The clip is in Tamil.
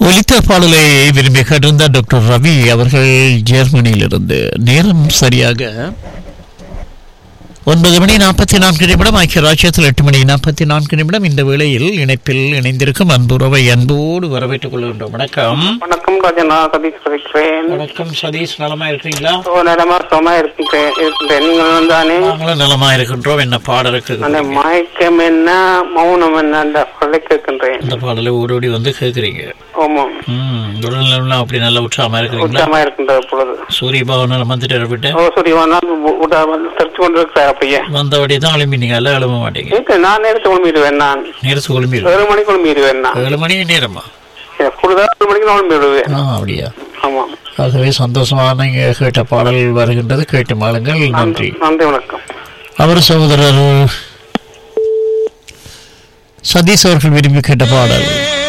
ஒலித்த பாடலை விரும்பி கேட்டிருந்த டாக்டர் ரவி அவர்கள் ஜெர்மனியிலிருந்து நேரம் சரியாக ஒன்பது மணி நாற்பத்தி நான்கு நிமிடம் ஐக்கிய ராஜ்யத்தில் எட்டு மணி நாற்பத்தி நான்கு நிமிடம் இந்த வேளையில் இணைப்பில் இணைந்திருக்கும் அன்புறவை அன்போடு வரவேற்றுக் கொள்கின்றோம் வணக்கம் வணக்கம் ராஜனா சதீஷ் இருக்கிறேன் வணக்கம் சதீஷ் நலமா இருக்கீங்களா ஓ நிலமா சுகமா இருக்கின்றேன் இருக்கின்றேன் நீங்கள் தானே நாங்களும் நலமா இருக்கின்றோம் என்ன பாடல் அந்த இருக்குது மயக்கம் என்ன மௌனம் என்ன அந்த சொல்லை கேட்கின்றேன் இந்த பாடலை ஓடோடி வந்து கேட்குறீங்க ஆமாம் ம் உடல்நலம் அப்படி நல்லா உற்சாகமா இருக்கிறீங்களா உச்சமா இருக்கின்ற பொழுது சூரிய பவனில் வந்துட்டு விட்டு ஓ சூரியவானா தெரிச்சு கொண்டிருக்கிறார் அப்படியே வந்தபடி தான் எழும்பினீங்க எல்லாம் எழும்ப மாட்டீங்க இருக்கு நான் நேரத்து குழம்பிடுவேன் நான் நேரத்து குழம்பிடு ஏழு மணிக்கு குழம்பிடுவேன் நான் ஏழு மணி நேரமா கூடுதல் ஏழு மணிக்கு நான் குழம்பிடுவேன் ஆ அப்படியா ஆமாம் ஆகவே சந்தோஷமாக நீங்க கேட்ட பாடல் வருகின்றது கேட்டு மாளுங்கள் நன்றி நன்றி வணக்கம் அவர் சகோதரர் சதீஷ் அவர்கள் விரும்பி கேட்ட பாடல்